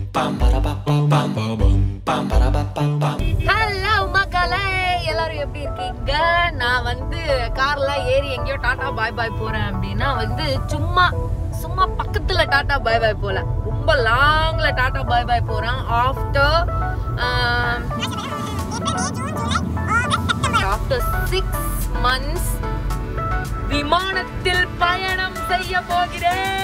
Hello மக்களே எல்லாரும் எப்படி இருக்கீங்க நான் வந்து கார்ல ஏறி எங்கேயோ டாடா பாய் பாய் போறேன் அப்படின்னா வந்து சும்மா சும்மா பக்கத்துல டாடா பாய் பாய் போல ரொம்ப லாங்ல டாடா பாய் பாய் போறேன் ஆஃப்டர் ஆஃப்டர் சிக்ஸ் மந்த்ஸ் விமானத்தில் பயணம் செய்ய போகிறேன்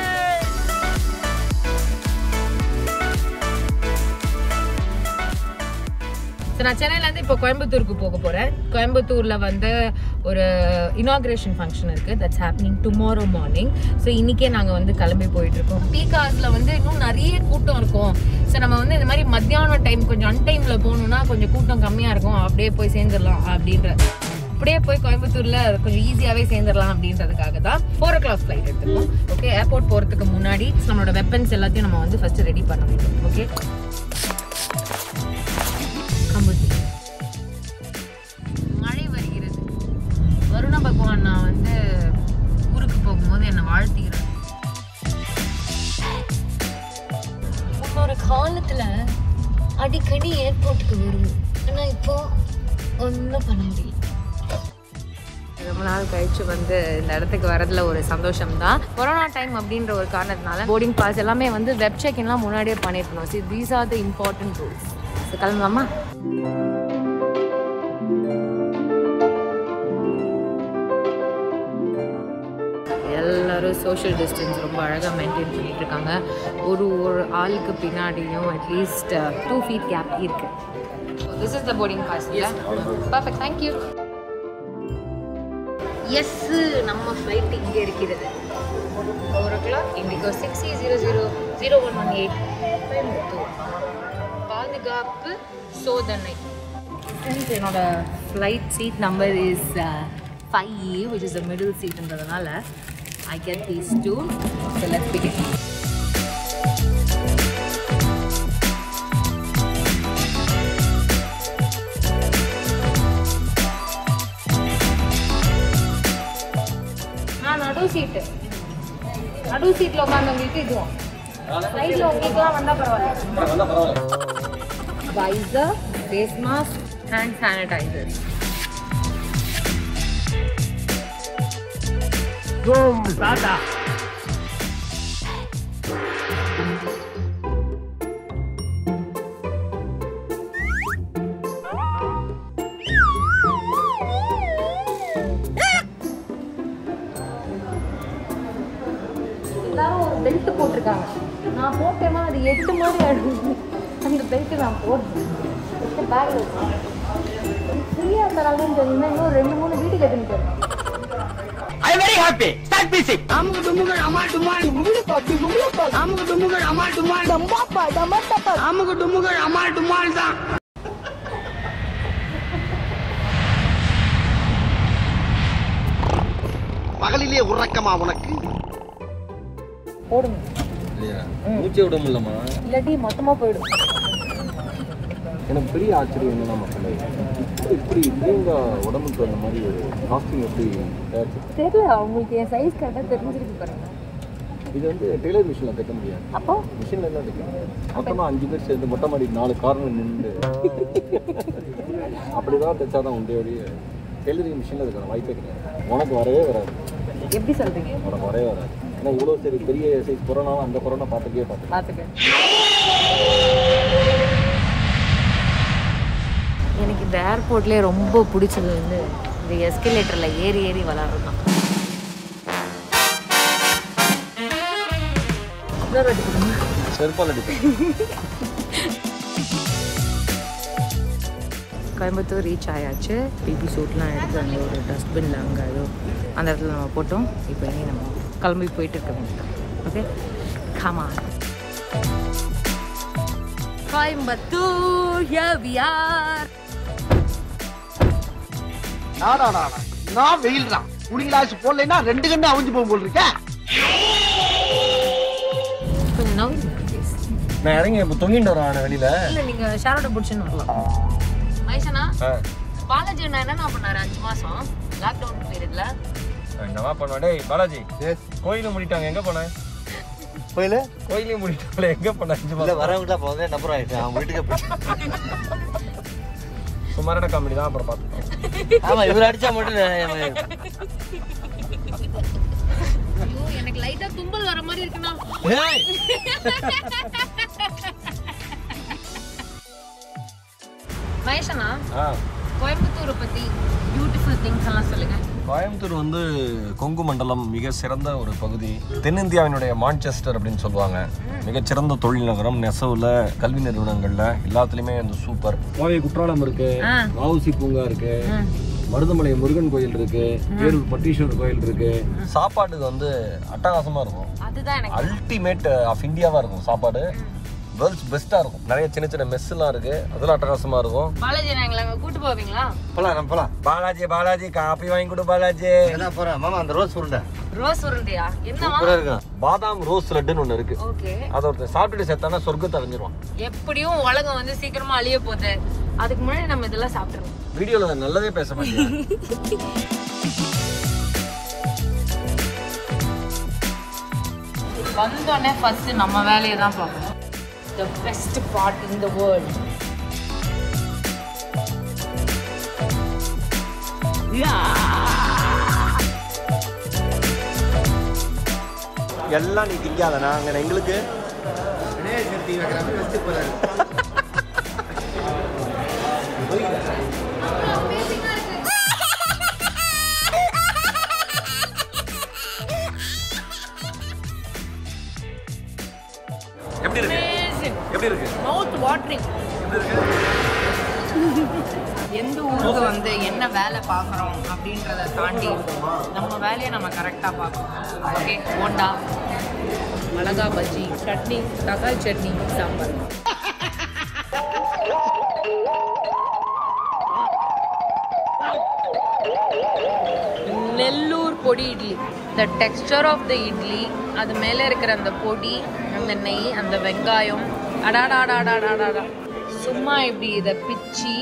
ஸோ நான் சென்னையிலேருந்து இப்போ கோயம்புத்தூருக்கு போக போகிறேன் கோயம்புத்தூரில் வந்து ஒரு இனாக்ரேஷன் ஃபங்க்ஷன் இருக்குது that's happening tomorrow morning so இன்றைக்கே நாங்கள் வந்து கிளம்பி போயிட்டுருக்கோம் பீக் ஹவர்ஸில் வந்து இன்னும் நிறைய கூட்டம் இருக்கும் ஸோ நம்ம வந்து இந்த மாதிரி மத்தியானம் டைம் கொஞ்சம் அன்டைமில் போகணுன்னா கொஞ்சம் கூட்டம் கம்மியாக இருக்கும் அப்படியே போய் சேர்ந்துடலாம் அப்படின்ற அப்படியே போய் கோயம்புத்தூர்ல கொஞ்சம் ஈஸியாவே சேர்ந்துடலாம் அப்படின்றதுக்காக தான் ஃபோர் ஓ கிளாக் ஃப்ளைட் எடுத்துக்கோம் ஓகே ஏர்போர்ட் போகிறதுக்கு முன்னாடி நம்மளோட வெப்பன்ஸ் எல்லாத்தையும் நம்ம வந்து ஃபர்ஸ்ட் ரெடி பண்ண வேண்டும் ஓகே கம்புத்தி மழை வருகிறது வருண பகவான் நான் வந்து ஊருக்கு போகும்போது என்னை வாழ்த்துகிறேன் முன்னொரு காலத்துல அடிக்கடி ஏர்போர்ட்டுக்கு வருவோம் ஆனா இப்போ ஒன்றும் பண்ண முடியல ரொம்ப நாள் கழிச்சு வந்து இந்த இடத்துக்கு வரதுல ஒரு சந்தோஷம் தான் கொரோனா டைம் அப்படின்ற ஒரு காரணத்தினால போர்டிங் பாஸ் எல்லாமே வந்து வெப் செக்இன்லாம் முன்னாடியே பண்ணிருக்கணும் see these are the important rules கிளம்பலாமா எல்லாரும் சோஷியல் டிஸ்டன்ஸ் ரொம்ப அழகாக மெயின்டைன் பண்ணிட்டு இருக்காங்க ஒரு ஒரு ஆளுக்கு பின்னாடியும் அட்லீஸ்ட் டூ ஃபீட் கேப் இருக்கு this is the boarding pass perfect thank you yes நம்ம ஃப்ளைட் இங்கே இருக்கிறது four o'clock IndiGo six zero zero zero one one eight Coimbatore பாதுகாப்பு சோதனை ஃப்ரெண்ட்ஸ் என்னோட flight seat number is five which is the middle சீட்ன்றதுனால I get these two so let's begin நான் நடு சீட்டு நடு சீட்டில் உட்காந்தவங்களுக்கு இதுவும் சைடில் உங்களுக்குலாம் வந்தால் பரவாயில்ல visor face mask hand sanitiser எல்லாரும் ஒரு பெல்ட் போட்டிருக்காங்க நான் போட்டேன்னா அது எட்டு மாதிரி ஆயிடும் அந்த பெல்ட் நான் போடுறேன் பேக்கில் ஃப்ரீயாக தராங்கன்னு தெரியுமா இன்னும் ரெண்டு மூணு வீட்டுக்கு எடுத்துன்னு போகிறேன் I am very happy. Start music. அமுகு டுமுகள் அமால் டுமால் அமுகு டுமுகள் அமால் டுமால் அமுகு டுமுகள் அமால் டுமால் தான் பகலிலே உறக்கமா உனக்கு போடுங்க இல்லையா மூச்சே விட முடியலம்மா இல்லாட்டி மொத்தமாக போயிடும் எனக்கு பெரிய ஆச்சரியம் என்னன்னா மக்களே இப்படி இப்படி இவங்க உடம்புக்கு அந்த மாதிரி ஒரு காஸ்டியூம் எப்படி தயாரிச்சு தெரியல அவங்களுக்கு என் சைஸ் கரெக்டாக தெரிஞ்சிருக்கு பாருங்க இது வந்து டெய்லர் மிஷினில் தைக்க முடியாது அப்போ மிஷினில் எல்லாம் தைக்க முடியாது மொத்தமாக அஞ்சு பேர் சேர்ந்து மொட்டை மாடி நாலு காரணம் நின்று அப்படிதான் தைச்சாதான் உண்டே ஒழிய டெய்லரிங் மிஷினில் இருக்கிற வாய்ப்பே கிடையாது உனக்கு வரவே வராது எப்படி சொல்கிறீங்க உனக்கு வரவே வராது ஏன்னா இவ்வளோ சரி பெரிய சைஸ் கொரோனாவும் அந்த கொரோனா பார்த்துக்கே பார்த்து பார்த்துக்க எனக்கு இந்த ஏர்போர்ட்லேயே ரொம்ப பிடிச்சது வந்து இந்த எஸ்கலேட்டரில் ஏறி ஏறி விளாட்றது தான் இன்னொரு வாட்டி கொடுங்க. செருப்பால் அடிப்பேன் கோயம்புத்தூர் ரீச் ஆயாச்சு பிபி சூட்லாம் எடுத்து அங்கே ஒரு டஸ்ட்பினில் அங்கே ஏதோ அந்த இடத்துல நம்ம போட்டோம் இப்போ இனி நம்ம கிளம்பி போயிட்டு இருக்க வேண்டியது okay comma Coimbatore here we are நாடாடா நான் வெயில் தான் குடிங் கிளாஸ் போடலைன்னா ரெண்டு கண்ணு அவிஞ்சு போகும் போல் இருக்க கொஞ்சம் நவுந்து ப்ளீஸ் நான் இறங்கி இப்போ தொங்கிட்டு வரேன் வெளியில இல்லை நீங்கள் ஷாரோட பிடிச்சின்னு வரலாம் மைசனா பாலாஜி அண்ணா என்னென்ன பண்ணாரு அஞ்சு மாதம் லாக்டவுன் பீரியட்ல என்னவா பண்ணுவா டேய் பாலாஜி கோயில முடிட்டாங்க எங்க போனேன் கோயில் கோயிலையும் முடிட்டு எங்க பண்ண அஞ்சு இல்லை மாதம் வரவங்களாம் போதே நம்பர் ஆகிட்டேன் அவங்க வீட்டுக்கு போய் சுமாரான காமெடி தான் அப்புறம் பார்த்துக்கலாம் ஆமாம் இவர் அடித்தா மட்டும் நான் ஐயோ எனக்கு லைட்டா தும்பல் வர மாதிரி இருக்குண்ணா ஏய்! மகேஷனா ஆ கோயம்புத்தூரை பத்தி பியூட்டிஃபுல் திங்ஸ் எல்லாம் சொல்லுங்க கோயம்புத்தூர் வந்து கொங்கு மண்டலம் மிக சிறந்த ஒரு பகுதி தென்னிந்தியாவினுடைய மான்செஸ்டர் அப்படின்னு சொல்லுவாங்க மிகச்சிறந்த தொழில் நகரம் நெசவுல கல்வி நிறுவனங்கள்ல எல்லாத்துலயுமே வந்து சூப்பர் கோவை குற்றாலம் இருக்கு ஆ. வஉசி பூங்கா இருக்கு மருதமலை முருகன் கோயில் இருக்கு பேரூர் பட்டீஸ்வரர் கோயில் இருக்கு சாப்பாடு வந்து அட்டகாசமா இருக்கும் அதுதான் எனக்கு அல்டிமேட் ஆஃப் இந்தியாவா இருக்கும் சாப்பாடு வேர்ல்ட்ஸ் பெஸ்டா இருக்கும் நிறைய சின்ன சின்ன மெஸ்ஸெல்லாம் இருக்கு அதெல்லாம் அட்டகாசமா இருக்கும் பாலாஜி நாங்களை அங்க கூட்டு போவீங்களா போலாம் நம்ம போலாம் பாலாஜி பாலாஜி காப்பி வாங்கி கொடு பாலாஜி என்ன போகிறேன் மாமா அந்த ரோஸ் உருண்டை ரோஸ் உருண்டையா என்னவா சூப்பராக இருக்கும் பாதாம் ரோஸ் லட்டுன்னு ஒன்று இருக்கு ஓகே அதை ஒருத்தர் சாப்பிட்டுட்டு செத்தானா சொர்க்கத்தை அடைஞ்சிருவான் எப்படியும் உலகம் வந்து சீக்கிரமா அழிய போகுது அதுக்கு முன்னாடி நம்ம இதெல்லாம் சாப்பிட்டுருவோம் வீடியோல நல்லதே பேச மாட்டேன் வந்தோடனே ஃபர்ஸ்ட் நம்ம வேலையை தான் பார்க்கணும் the best part in the world எல்லாம் நீ திங்காத நாங்க எங்களுக்கு எப்படி இருக்கு எப்படி இருக்கு மவுத் வாட்டரிங் எந்த ஊருக்கு வந்து என்ன வேலை பார்க்குறோம் அப்படின்றத தாண்டி நம்ம வேலையை நம்ம கரெக்டாக பார்க்கணும் ஓகே போண்டா மிளகா பஜ்ஜி சட்னி தக்காளி chutney sambar Nellore podi idli the texture of the idli அது மேலே இருக்கிற அந்த பொடி அந்த நெய் அந்த வெங்காயம் அடாடாடாடாடாடா சும்மா இப்படி இதை பிச்சு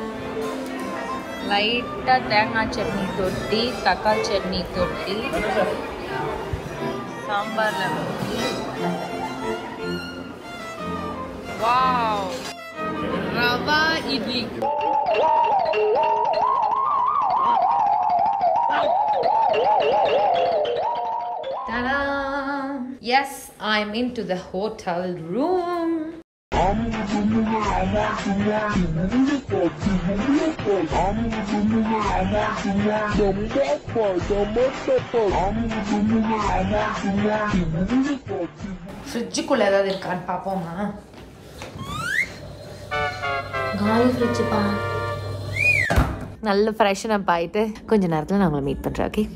லைட்டாக தேங்காய் சட்னி தொட்டி தக்காளி சட்னி தொட்டி சாம்பாரில் ஊற்றி wow rava idli Ta-da! Yes, I'm into the hotel room. ஃப்ரிட்ஜுக்குள்ள ஏதாவது இருக்கான்னு பார்ப்போமா காலி ஃப்ரிட்ஜுப்பா நல்ல ஃப்ரெஷன் அப் ஆயிட்டு கொஞ்ச நேரத்தில் நான் உங்களை மீட் பண்ணுறேன் ஓகே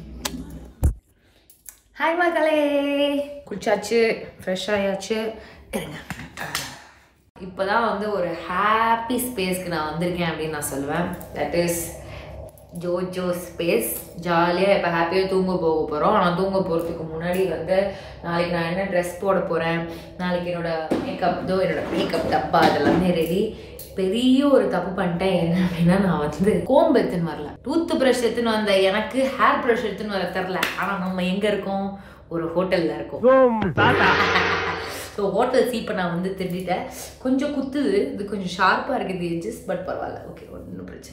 ஹாய் மக்களே குளிச்சாச்சு ஃப்ரெஷ் ஆயாச்சு இருங்க இப்போ தான் வந்து ஒரு ஹாப்பி ஸ்பேஸ்க்கு நான் வந்திருக்கேன் அப்படின்னு நான் சொல்லுவேன் தட் இஸ் ஜோஜோ ஸ்பேஸ் ஜாலியாக இப்போ ஹாப்பியாக தூங்க போக போகிறோம் ஆனால் தூங்க போகிறதுக்கு முன்னாடி வந்து நாளைக்கு நான் என்ன ட்ரெஸ் போட போகிறேன் நாளைக்கு என்னோட மேக்கப் தோ என்னோட மேக்கப் டப்பா அதெல்லாமே ரெடி பெரிய ஒரு தப்பு பண்ணிட்டேன் என்ன அப்படின்னா நான் வந்து கோம்பு எடுத்துன்னு வரல டூத் ப்ரஷ் எடுத்துன்னு வந்த எனக்கு ஹேர் ப்ரஷ் எடுத்துன்னு வர தெரில ஆனால் நம்ம எங்கே இருக்கோம் ஒரு ஹோட்டலில் இருக்கோம் ஸோ ஹோட்டல் சீப்பை நான் வந்து திருடிட்டேன் கொஞ்சம் குத்துது இது கொஞ்சம் ஷார்ப்பாக இருக்குது எட்ஜஸ் பட் பரவாயில்ல ஓகே ஒன்றும் பிரச்சனை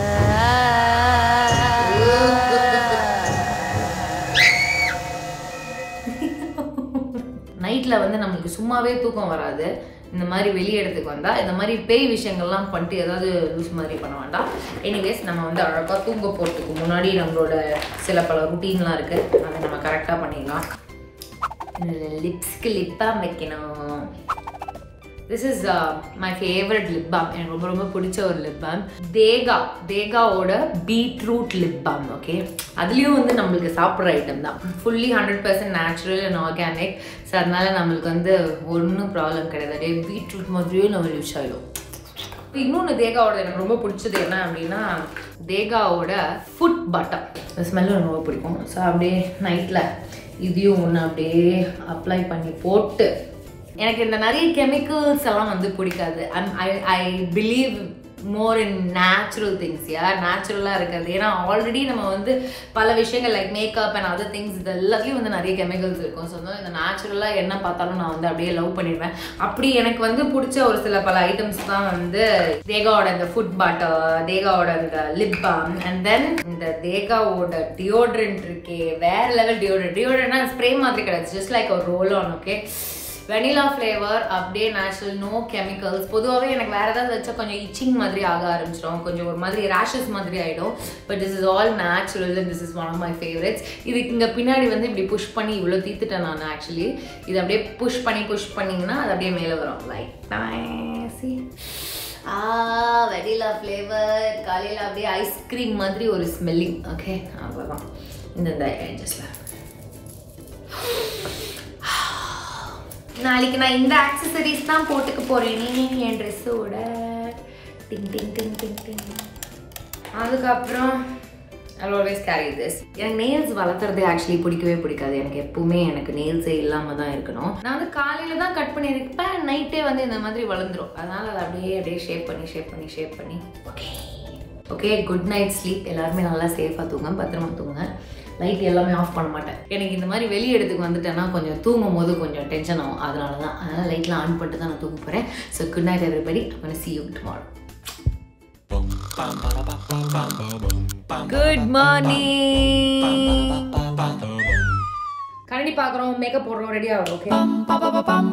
நைட்டில் வந்து நம்மளுக்கு சும்மாவே தூக்கம் வராது இந்த மாதிரி வெளி இடத்துக்கு வந்தால் இந்த மாதிரி பேய் விஷயங்கள்லாம் பண்ணிட்டு ஏதாவது லூஸ் மாதிரி பண்ண வேண்டாம் எனிவேஸ் நம்ம வந்து அழகாக தூங்க போகிறதுக்கு முன்னாடி நம்மளோட சில பல ருட்டீன்லாம் இருக்குது அதை நம்ம கரெக்டாக பண்ணிடலாம் லிப்ஸ்க்கு லிப் பாம் வைக்கணும் this is my favourite lip balm எனக்கு ரொம்ப ரொம்ப பிடிச்ச ஒரு லிப் பாம் தேகா தேகாவோட பீட்ரூட் லிப் பாம் ஓகே அதுலேயும் வந்து நம்மளுக்கு சாப்பிட்ற ஐட்டம் தான் fully hundred percent natural and organic so அதனால நம்மளுக்கு வந்து ஒன்றும் ப்ராப்ளம் கிடையாது அப்படியே பீட்ரூட் மாதிரியே நம்ம யூஸ் ஆகிடும் இன்னொன்று தேகாவோட எனக்கு ரொம்ப பிடிச்சது என்ன அப்படின்னா தேகாவோட ஃபுட் பட்டர் இந்த ஸ்மெல் எனக்கு ரொம்ப பிடிக்கும் ஸோ அப்படியே நைட்டில் இதையும் ஒன்று அப்படியே அப்ளை பண்ணி போட்டு எனக்கு இந்த நிறைய கெமிக்கல்ஸ் எல்லாம் வந்து பிடிக்காது I I believe more in natural things yeah நேச்சுரலாக இருக்கிறது ஏன்னா ஆல்ரெடி நம்ம வந்து பல விஷயங்கள் like makeup and other things இது எல்லாத்துலேயும் வந்து நிறைய கெமிக்கல்ஸ் இருக்கும் ஸோ வந்து இந்த நேச்சுரலாக என்ன பார்த்தாலும் நான் வந்து அப்படியே லவ் பண்ணிடுவேன் அப்படி எனக்கு வந்து பிடிச்ச ஒரு சில பல ஐட்டம்ஸ் தான் வந்து தேகாவோட இந்த ஃபுட் பட்டர் தேகாவோட இந்த லிப் பாம் அண்ட் தென் இந்த தேகாவோட டியோட்ரண்ட் இருக்கே வேற லெவல் டியோட்ரண்ட் டியோட்ரண்ட்னா ஸ்ப்ரே மாதிரி கிடையாது ஜஸ்ட் லைக் ஒரு roll on okay vanilla flavour அப்படியே நேச்சுரல் நோ கெமிக்கல்ஸ் பொதுவாகவே எனக்கு வேறு ஏதாவது வச்சா கொஞ்சம் இச்சிங் மாதிரி ஆக ஆரம்பிச்சிடும் கொஞ்சம் ஒரு மாதிரி ரேஷஸ் மாதிரி ஆகிடும் but this is all natural and this is one of my favourites இதுக்கு இங்கே பின்னாடி வந்து இப்படி புஷ் பண்ணி இவ்வளோ தீத்துட்டேன் நான் ஆக்சுவலி இது அப்படியே புஷ் பண்ணி புஷ் பண்ணிங்கன்னா அது அப்படியே மேலே வரும் like see ah vanilla flavour காலையில் அப்படியே ஐஸ்கிரீம் மாதிரி ஒரு ஸ்மெல்லிங் ஓகே அவ்வளோதான் இந்த இந்த ஜஸ்ட்ல நாளைக்கு நான் இந்த ஆக்சசரிஸ் தான் போட்டுக்க போறேனே என் ட்ரெஸ்ஸோட டிங் டிங் டிங் டிங் டிங் அதுக்கப்புறம் ஐ ஆல்வேஸ் கேரி திஸ் எனக்கு நெயில்ஸ் வளர்த்துறது ஆக்சுவலி பிடிக்கவே பிடிக்காது எனக்கு எப்பவுமே எனக்கு நெயில்ஸே இல்லாமல் தான் இருக்கணும் நான் வந்து காலையில் தான் கட் பண்ணியிருப்பேன் நைட்டே வந்து இந்த மாதிரி வளர்ந்துரும் அதனால் அதை அப்படியே அப்படியே ஷேப் பண்ணி ஷேப் பண்ணி ஷேப் பண்ணி okay okay good night sleep எல்லாருமே நல்லா சேஃபாக தூங்க பத்திரமா தூங்க லைட் எல்லாமே ஆஃப் பண்ண மாட்டேன் எனக்கு இந்த மாதிரி வெளி இடத்துக்கு வந்துட்டேன்னா கொஞ்சம் தூங்கும் போது கொஞ்சம் டென்ஷன் ஆகும் அதனால தான் அதனால் லைட்லாம் ஆன் பண்ணிட்டு தான் நான் தூங்க போகிறேன் ஸோ குட் நைட் எவ்ரிபடி அப்போ see you tomorrow good morning கரடி பார்க்குறோம் மேக்கப் போடுறோம் ரெடி ஆகும் okay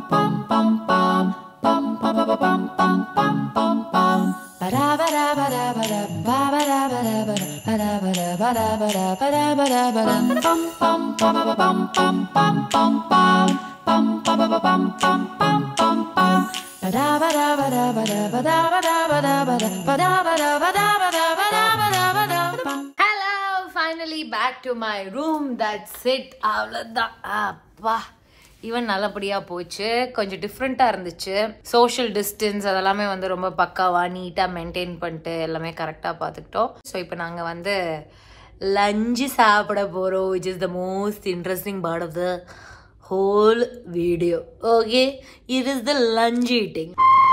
hello finally back to my room that's it அவ்வளோதான் அப்பா ஈவன் நல்லபடியாக போச்சு கொஞ்சம் டிஃப்ரெண்ட்டாக இருந்துச்சு சோஷியல் டிஸ்டன்ஸ் அதெல்லாமே வந்து ரொம்ப பக்காவாக நீட்டாக மெயின்டைன் பண்ணிட்டு எல்லாமே கரெக்டாக பார்த்துக்கிட்டோம் ஸோ இப்போ நாங்கள் வந்து லஞ்சு சாப்பிட போகிறோம் which is the most interesting part of the whole video okay it is the lunch eating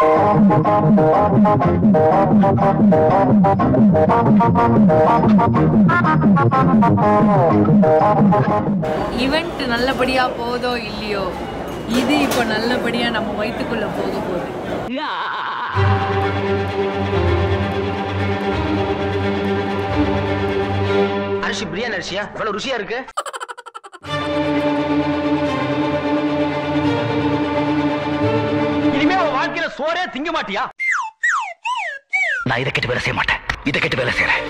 event நல்லபடியா போதோ இல்லையோ இது இப்போ நல்லபடியா நம்ம வயிற்றுக்குள்ள போக போகுது அரிசி பிரியாணி அரிசியா இவ்வளவு ருசியா இருக்கு இனிமே உன் வாழ்க்கையில சோறே திங்க மாட்டியா நான் இதை கெட்டு வேலை செய்ய மாட்டேன் இதை கெட்டு வேலை செய்யறேன்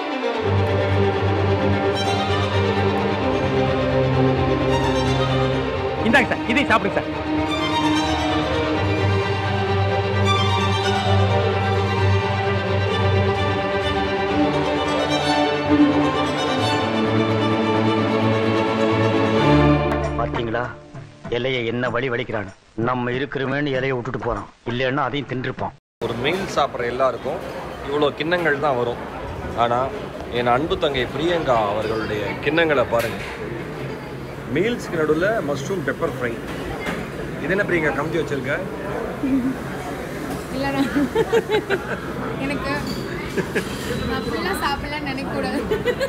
இந்தாங்க சார் இதையும் சாப்பிடுங்க சார் பாத்தீங்களா இலைய என்ன வழி வலிக்கிறான்னு நம்ம இருக்கிறோமேன்னு இலைய விட்டுட்டு போறோம் இல்லைன்னா அதையும் தின்றுப்போம் ஒரு மீல் சாப்பிட்ற எல்லாருக்கும் இவ்வளோ கிண்ணங்கள் தான் வரும் ஆனால் என் அன்பு தங்கை பிரியங்கா அவர்களுடைய கிண்ணங்களை பாருங்கள் மீல்ஸ்க்கு நடுவில் மஷ்ரூம் பெப்பர் ஃப்ரை இது என்ன பிரியங்கா கமிட்டி வச்சிருக்க இல்லைண்ணா எனக்கு நான் ஃபுல்லாக சாப்பிடலன்னு நினைக்கக்கூடாது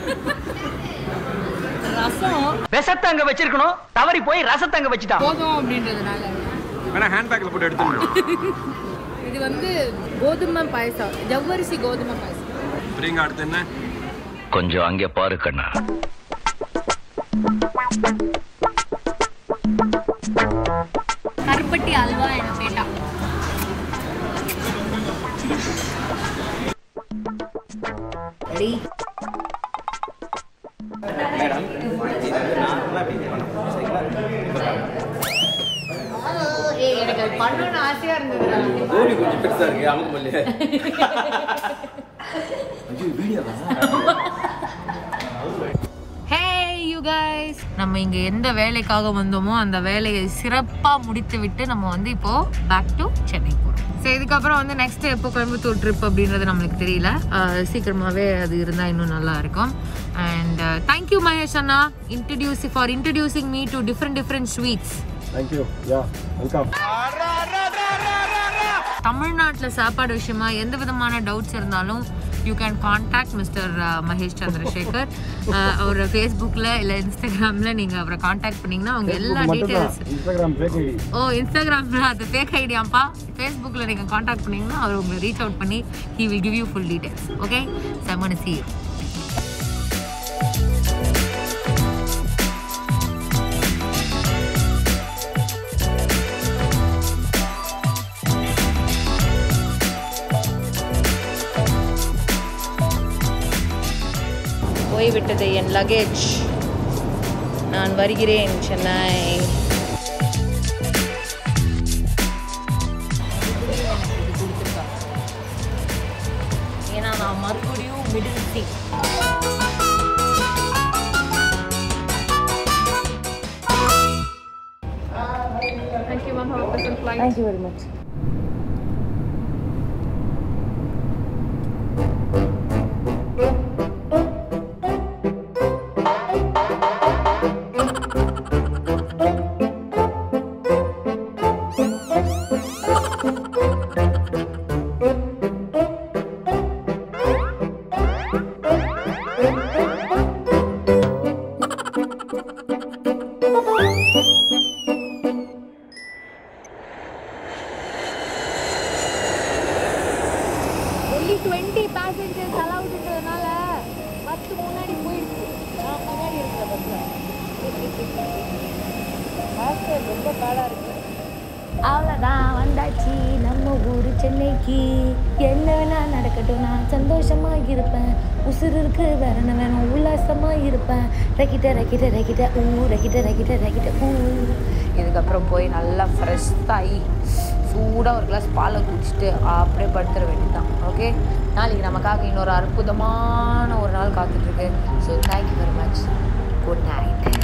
ரசம் விஷத்தை அங்க வச்சிருக்கணும் தவறி போய் ரசத்தை அங்க வச்சுட்டான் போதும் அப்படின்றதுனால வேணா ஹேண்ட்பேக்கில் போட்டு எடுத்துருங்க இது வந்து கோதுமை பாயசம் ஜவ்வரிசி கோதுமை பாயசம் பிரியங்கா அடுத்து என்ன கொஞ்சம் அங்கே பாரு கண்ணா கருப்பட்டி அல்வா என பேட்டா ரெடி ஏய் எனக்கு அது பண்ணணும்னு ஆசையா இருந்ததுடா கோழி கொஞ்சம் பெருசா இருக்கு அமுக்கு மல்லியே ஹே யூ கைஸ் நம்ம இங்க எந்த வேலைக்காக வந்தோமோ அந்த வேலையை சிறப்பா முடித்து விட்டு நம்ம வந்து இப்போ பேக் டு சென்னை போறோம் ஸோ இதுக்கப்புறம் வந்து நெக்ஸ்ட் எப்போ கோயம்புத்தூர் ட்ரிப் அப்படின்றது நம்மளுக்கு தெரியல அஹ் சீக்கிரமாவே அது இருந்தா இன்னும் நல்லா இருக்கும் அண்ட் தேங்க்யூ மகேஷ் அண்ணா introduce for introducing me to different different sweets thank you yeah welcome தமிழ்நாட்டில் சாப்பாடு விஷயமா எந்த விதமான டவுட்ஸ் இருந்தாலும் you can contact mister Mahesh Chandrasekhar ah, அவர் ஃபேஸ்புக்கில் இல்லை இன்ஸ்டாகிராமில் நீங்கள் அவரை காண்டாக்ட் பண்ணிங்கன்னா அவங்க எல்லா details Instagram fake ID oh இன்ஸ்டாகிராமில் அது ஃபேக் ஐடியாப்பா ஃபேஸ்புக்கில் நீங்கள் காண்டாக்ட் பண்ணிங்கன்னா அவர் உங்களை ரீச் அவுட் பண்ணி he will give you full details okay செம்மனு சி போய்விட்டது என் லகேஜ் நான் வருகிறேன் சென்னை ஏன்னா நான் மறுபடியும் middle seat Thank you, ma'am. Have a pleasant flight. Thank you very much Only 20 passengers allowed ன்றதுனால பத்து முன்னாடி போயிடுச்சு நான் முன்னாடி இருக்கிற பஸ்ல ரொம்ப பேடா இருக்கு அவ்வளோதான் வந்தாச்சு நம்ம ஊர் சென்னைக்கு என்ன வேணா நடக்கட்டும் நான் சந்தோஷமா இருப்பேன் உசுறு இருக்கு வேற என்ன வேணும் உல்லாசமா இருப்பேன் ரக்கிட்ட ரக்கிட்ட ரக்கிட்ட ஊ ரக்கிட்ட ரக்கிட்ட ரக்கிட்ட ஊ இதுக்கப்புறம் போய் நல்லா ஃப்ரெஷ் ஆகி சூடாக ஒரு கிளாஸ் பாலை குடிச்சிட்டு அப்படியே படுத்துற வேண்டியதுதான் ஓகே நாளைக்கு நமக்காக இன்னொரு அற்புதமான ஒரு நாள் காத்துட்ருக்கு so thank you very much good night